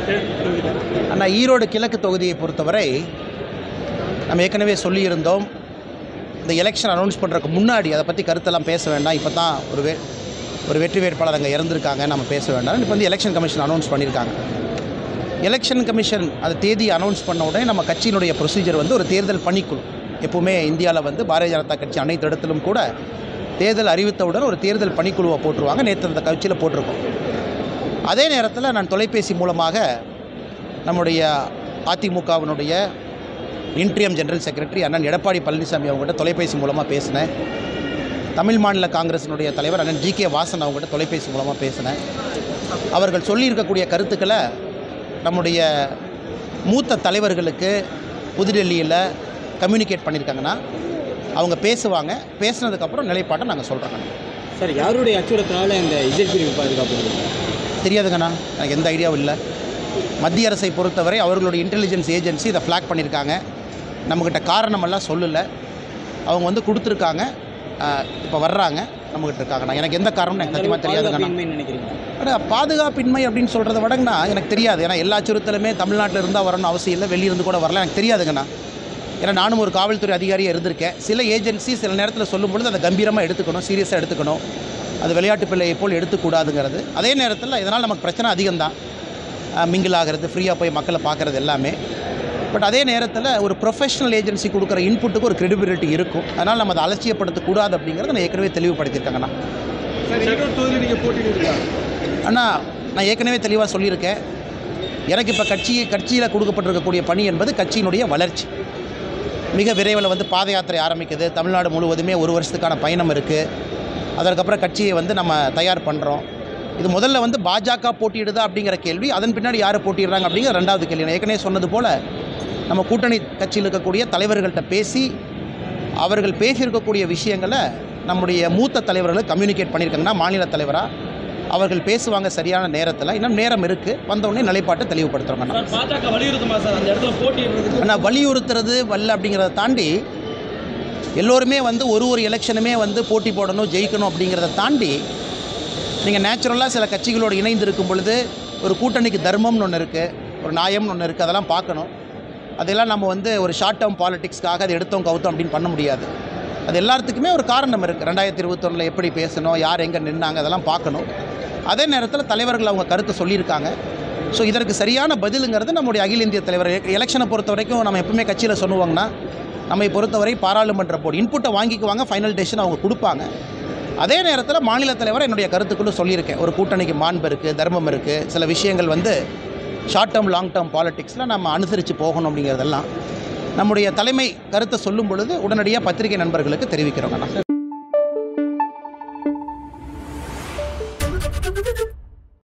ஆனால் ஈரோடு கிழக்கு தொகுதியை பொறுத்தவரை நம்ம ஏற்கனவே சொல்லியிருந்தோம் இந்த எலெக்ஷன் அனௌன்ஸ் பண்ணுறதுக்கு முன்னாடி அதை பற்றி கருத்தெல்லாம் பேச வேண்டாம் இப்போ தான் ஒரு வே ஒரு வெற்றி வேட்பாளர் அங்கே இறந்துருக்காங்க நம்ம பேச வேண்டாம் இப்போ வந்து எலெக்ஷன் கமிஷன் அனௌன்ஸ் பண்ணியிருக்காங்க எலெக்ஷன் கமிஷன் அது தேதி அனௌன்ஸ் பண்ண உடனே நம்ம கட்சியினுடைய ப்ரொசீஜர் வந்து ஒரு தேர்தல் பணிக்குழு எப்பவுமே இந்தியாவில் வந்து பாரதிய ஜனதா கட்சி அனைத்து இடத்திலும் கூட தேர்தல் அறிவித்தவுடன் ஒரு தேர்தல் பணிக்குழுவை போட்டுருவாங்க நேற்று அந்த கட்சியில் போட்டிருக்கோம் அதே நேரத்தில் நான் தொலைபேசி மூலமாக நம்முடைய அதிமுகவினுடைய இன்ட்ரியம் ஜெனரல் செக்ரட்டரி அண்ணன் எடப்பாடி பழனிசாமி அவங்ககிட்ட தொலைபேசி மூலமாக பேசினேன் தமிழ் மாநில காங்கிரசினுடைய தலைவர் அண்ணன் ஜி கே வாசன் அவங்ககிட்ட தொலைபேசி மூலமாக பேசினேன் அவர்கள் சொல்லியிருக்கக்கூடிய கருத்துக்களை நம்முடைய மூத்த தலைவர்களுக்கு புதுடெல்லியில் கம்யூனிகேட் பண்ணியிருக்காங்கன்னா அவங்க பேசுவாங்க பேசுனதுக்கப்புறம் நிலைப்பாட்டை நாங்கள் சொல்கிறோங்க சார் யாருடைய அச்சுறுத்தனால இந்த இசை பிரிவு பாதுகாப்பு தெரியாதுங்கண்ணா எனக்கு எந்த ஐடியாவும் இல்லை மத்திய அரசை பொறுத்தவரை அவர்களுடைய இன்டெலிஜென்ஸ் ஏஜென்சி இதை ஃப்ளாக் பண்ணியிருக்காங்க நம்மக்கிட்ட காரணமெல்லாம் சொல்லலை அவங்க வந்து கொடுத்துருக்காங்க இப்போ வர்றாங்க நம்மக்கிட்ட இருக்காங்கண்ணா எனக்கு எந்த காரணம்னு எனக்கு சத்தியமாக தெரியாதுங்கண்ணா நினைக்கிறீங்க ஆனால் பாதுகாப்பின்மை அப்படின்னு சொல்கிறத விடங்கண்ணா எனக்கு தெரியாது ஏன்னா எல்லா அச்சுறுத்தலுமே தமிழ்நாட்டில் இருந்தால் வரணும் அவசியம் இல்லை வெளியிருந்து கூட வரலாம் எனக்கு தெரியாதுங்கண்ணா ஏன்னா நானும் ஒரு காவல்துறை அதிகாரியாக இருந்திருக்கேன் சில ஏஜென்சி சில நேரத்தில் சொல்லும் பொழுது அதை கம்பீரமாக எடுத்துக்கணும் சீரியஸாக எடுத்துக்கணும் அது விளையாட்டு பிள்ளையை போல் எடுத்துக்கூடாதுங்கிறது அதே நேரத்தில் இதனால் நமக்கு பிரச்சனை அதிகம்தான் மிங்கிள் ஆகிறது ஃப்ரீயாக போய் மக்களை பார்க்குறது எல்லாமே பட் அதே நேரத்தில் ஒரு ப்ரொஃபஷனல் ஏஜென்சி கொடுக்குற இன்புட்டுக்கு ஒரு credibility இருக்கும் அதனால் நம்ம அதை அலட்சியப்படுத்தக்கூடாது அப்படிங்கிறத நான் ஏற்கனவே தெளிவுபடுத்தியிருக்கேங்கண்ணா சார் ஈரோடு தொகுதியில் நீங்கள் போட்டியிடுறீங்களா அண்ணா நான் ஏற்கனவே தெளிவாக சொல்லியிருக்கேன் எனக்கு இப்போ கட்சி கட்சியில் கொடுக்கப்பட்டிருக்கக்கூடிய பணி என்பது கட்சியினுடைய வளர்ச்சி மிக விரைவில் வந்து பாத யாத்திரை ஆரம்பிக்குது தமிழ்நாடு முழுவதுமே ஒரு வருஷத்துக்கான பயணம் இருக்குது அதற்கப்புறம் கட்சியை வந்து நம்ம தயார் பண்ணுறோம் இது முதல்ல வந்து பாஜக போட்டியிடுதா அப்படிங்கிற கேள்வி அதன் பின்னாடி யார் போட்டிடுறாங்க அப்படிங்கிற ரெண்டாவது கேள்வி நான் ஏற்கனவே சொன்னது போல் நம்ம கூட்டணி கட்சியில் இருக்கக்கூடிய தலைவர்கள்ட்ட பேசி அவர்கள் பேசியிருக்கக்கூடிய விஷயங்களை நம்முடைய மூத்த தலைவர்களுக்கு கம்யூனிகேட் பண்ணியிருக்காங்கன்னா மாநில தலைவராக அவர்கள் பேசுவாங்க சரியான நேரத்தில் இன்னும் நேரம் இருக்குது வந்தவுடனே நிலைப்பாட்டை தெளிவுபடுத்துகிறோங்கண்ணா சார் பாஜக வலியுறுத்துமா சார் அந்த இடத்துல போட்டியிடுறதுக்கு ஆனால் வலியுறுத்துறது வல்ல அப்படிங்கிறத தாண்டி எல்லோருமே வந்து ஒரு ஒரு எலெக்ஷனுமே வந்து போட்டி போடணும் ஜெயிக்கணும் அப்படிங்கிறத தாண்டி நீங்கள் நேச்சுரலாக சில கட்சிகளோடு இணைந்து இருக்கும் பொழுது ஒரு கூட்டணிக்கு தர்மம்னு ஒன்று இருக்குது ஒரு நியாயம்னு ஒன்று இருக்குது அதெல்லாம் பார்க்கணும் அதெல்லாம் நம்ம வந்து ஒரு ஷார்ட் டேர்ம் பாலிடிக்ஸ்க்காக அதை எடுத்தோம் கவுத்தோம் அப்படின்னு பண்ண முடியாது அது எல்லாத்துக்குமே ஒரு காரணம் இருக்குது ரெண்டாயிரத்தி இருபத்தொன்னில் எப்படி பேசணும் யார் எங்கே நின்னாங்க அதெல்லாம் பார்க்கணும் அதே நேரத்தில் தலைவர்கள் அவங்க கருத்து சொல்லியிருக்காங்க ஸோ இதற்கு சரியான பதிலுங்கிறது நம்முடைய அகில இந்திய தலைவர் எ- எலெக்ஷனை பொறுத்த வரைக்கும் நம்ம எப்பவுமே கட்சியில் சொல்லுவாங்கன்னா நம்மை பொறுத்தவரை பாராளுமன்ற போர்டு இன்புட்டை வாங்கிக்குவாங்க ஃபைனல் டெசிஷன் அவங்க கொடுப்பாங்க அதே நேரத்தில் மாநில தலைவர் என்னுடைய கருத்துக்களும் சொல்லியிருக்கேன் ஒரு கூட்டணிக்கு மாண்பு இருக்குது தர்மம் இருக்குது சில விஷயங்கள் வந்து ஷார்ட் டேர்ம் லாங் டேர்ம் பாலிடிக்ஸில் நம்ம அனுசரித்து போகணும் அப்படிங்கிறதெல்லாம் நம்முடைய தலைமை கருத்தை சொல்லும் பொழுது உடனடியாக பத்திரிகை நண்பர்களுக்கு தெரிவிக்கிறோங்கண்ணா